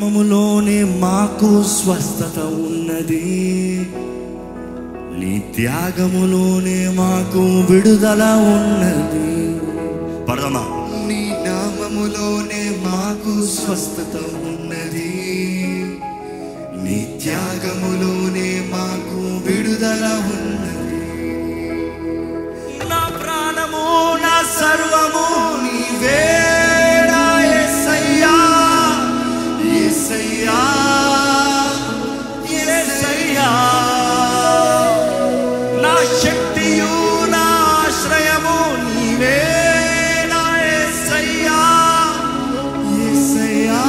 నామములోనే మాకు స్వస్థత ఉన్నది నీ త్యాగములోనే మాకు విడుదల ఉన్నది పడదమా నీ నామములోనే మాకు స్వస్థత ఉన్నది నీ త్యాగములోనే మాకు విడుదల ఉన్నది నా ప్రాణము నా సర్వము నీవే నా యేసయ్యా యేసయ్యా యేసయ్యా నా శక్తియు నా ఆశ్రయము నీవే నా యేసయ్యా యేసయ్యా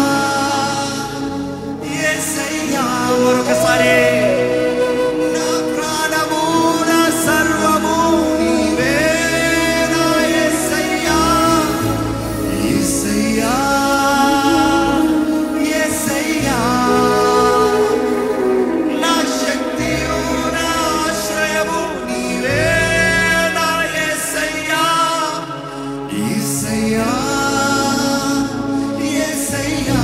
యేసయ్యా మరొకసారి నా ప్రాణము నా సర్వము నీవే నా యేసయ్యా యేసయ్యా యేసయ్యా నా శక్తియు నా ఆశ్రయము నీవే నా యేసయ్యా యేసయ్యా యేసయ్యా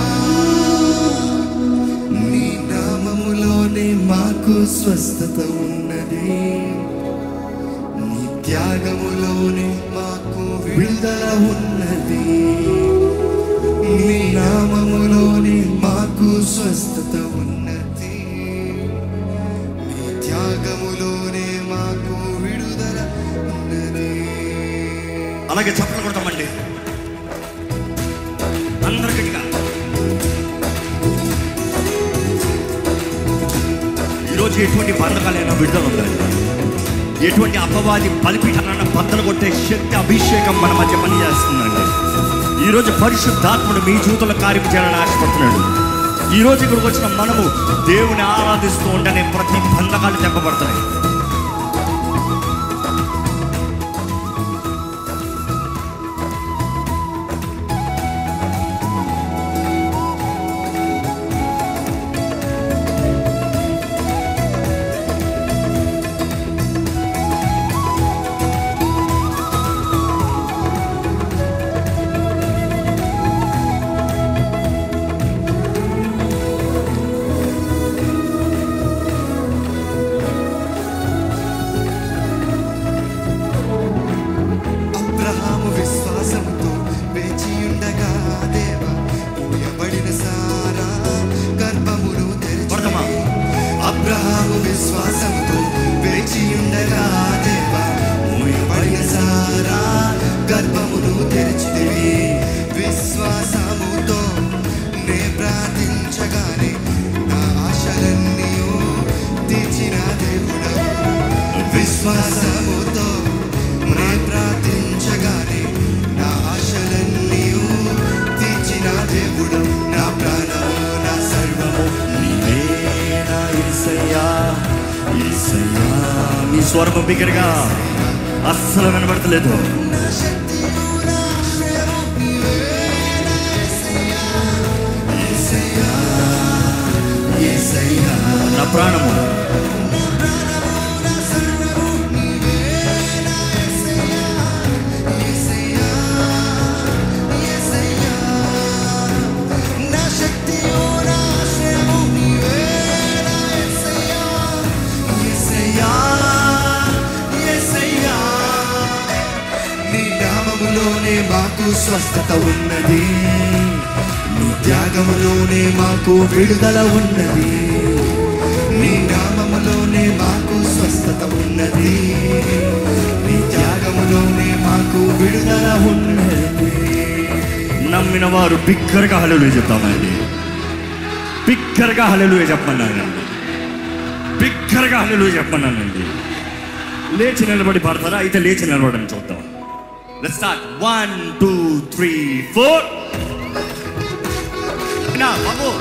నీ నామములోనే మాకు స్వస్థత ఉన్నది నీ త్యాగములోనే మాకు విడుదల ఉన్నది నీ నామములోనే మాకు స్వస్థత ఉన్నది నీ త్యాగములోనే మాకు విడుదల ఉన్నది అలాగే చప్పలు కొడతామండి అందరికీగా ఈరోజు ఎటువంటి బంధకాలైనా విడుదల ఉందండి ఎటువంటి అపవాది బలిపీఠాలన్న బద్దలు కొట్టే శక్తి అభిషేకం మన మధ్య పనిచేస్తుందండి ఈరోజు పరిశుద్ధాత్ముడు మీ జీవితంలో కార్యం చేయాలని ఆశపడుతున్నాడు ఈ రోజు ఇక్కడికి వచ్చిన మనము దేవుని ఆరాధిస్తూ ఉండనే ప్రతి బంధకాలు తెప్పబడతాయి అబ్రహాము విశ్వాసంతో వేచియుండగా దేవ మూయబడిన సారా గర్భమును పడతామా? తెరచి అబ్రహాము విశ్వాసంతో వేచియుండగా దేవ మూయబడిన సారా గర్భమును తెరచితివి విశ్వాసముతో నే ప్రార్థించగానే నా ఆశలన్నీ తీర్చిన దేవుడవు విశ్వాసముతో నే ప్రార్థించగానే నా ఆశలన్నీ తీర్చిన దేవుడు నా ప్రాణము నా సర్వము నీవే నా యేసయ్యా, యేసయ్యా. నీ స్వరము బిగ్గరగా అస్సలు వినబడతలేదు నా శక్తియు నా ఆశ్రయము నీవే నా యేసయ్యా. యేసయ్యా, యేసయ్యా. నా ప్రాణము నా ప్రాణము నా సర్వము నీవే నా యేసయ్యా. యేసయ్యా, యేసయ్యా. నా శక్తియు నా ఆశ్రయము నీవే నా యేసయ్యా. యేసయ్యా, యేసయ్యా. నీ నామములోనే మాకు స్వస్థత ఉన్నది నీ త్యాగములోనే మాకు విడుదల ఉన్నది నీ నామములోనే మాకు స్వస్థత ఉన్నది నీ త్యాగములోనే మాకు విడుదల ఉన్నది నమ్మిన వారు బిగ్గరగా హల్లెలూయా చెప్తామండి బిగ్గరగా హల్లెలూయా చెప్పమన్నానండి బిగ్గరగా హల్లెలూయా చెప్పమన్నానండి లేచి నిలబడి పడతారా అయితే లేచి నిలబడని చూద్దాం let's start one two three four నా బాబు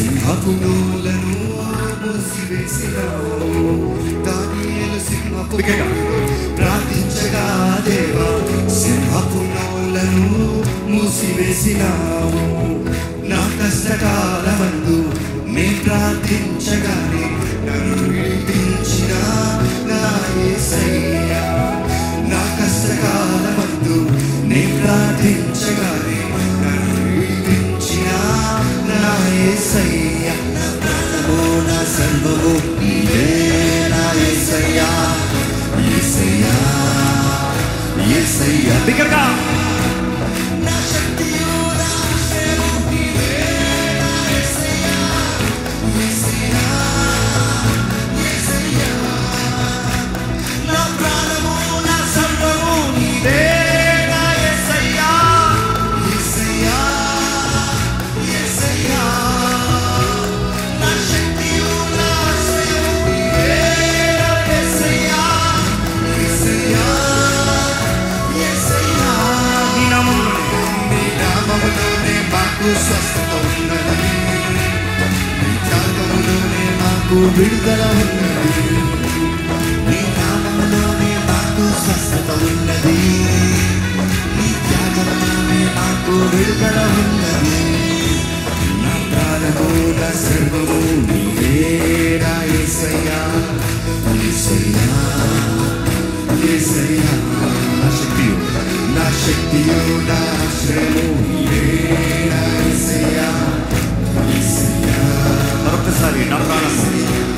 సింహపు నూలను మూసివేసినావు దానియేలు సింహపు బిగ్గరగా. ప్రార్థించగా దేవా సింహపు నూలను మూసివేసినావు నా కష్టకాలమందు నే ప్రార్థించగానే నన్ను విడిపించిన నా యేసయ్యా నా కష్టకాలమందు నే ప్రార్థించగానే నన్ను విడిపించిన నా యేసయ్యా నా ప్రాణము నా సర్వము నీవే నా యేసయ్యా యేసయ్యా యేసయ్యా బిగ్గరగా నా శక్తియు నా ఆశ్రయము నీవే నా యేసయ్యా యేసయ్యా యేసయ్యా నా ప్రాణము నా సర్వము నీవే నా యేసయ్యా యేసయ్యా యేసయ్యా నా శక్తియు నా ఆశ్రయము నీవే నా యేసయ్యా యేసయ్యా యేసయ్యా నీ నామములోనే నీ నామములోనే మాకు స్వస్థత ఉన్నది నీ త్యాగములోనే మాకు విడుదల ఉన్నది నీ నామములోనే మాకు స్వస్థత ఉన్నది నీ త్యాగములోనే మాకు విడుదల ఉన్నది నా ప్రాణము నా సర్వము నీవే నా యేసయ్యా యేసయ్యా యేసయ్యా నా శక్తియు నా శక్తియు నా ఆశ్రయము నీవే నా యేసయ్యా యేసయ్యా మరొకసారి నా ప్రాణము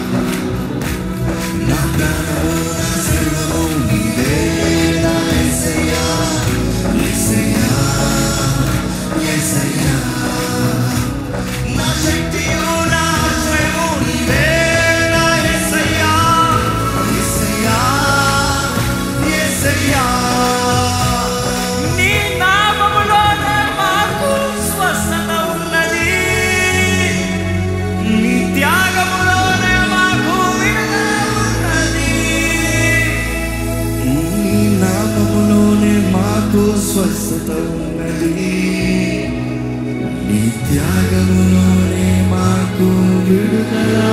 నా ప్రాణము నా సర్వము నీవే నా యేసయ్యా యేసయ్యా యేసయ్యా నా శక్తియు నా ఆశ్రయము నీవే నా యేసయ్యా యేసయ్యా యేసయ్యా నీ నామములోనే మాకు స్వస్థత ఉన్నది నీ త్యాగములోనే మాకు విడుదల ఉన్నది నీ నామములోనే మాకు స్వస్థత ఉన్నది నీ త్యాగములోనే మాకు విడుదల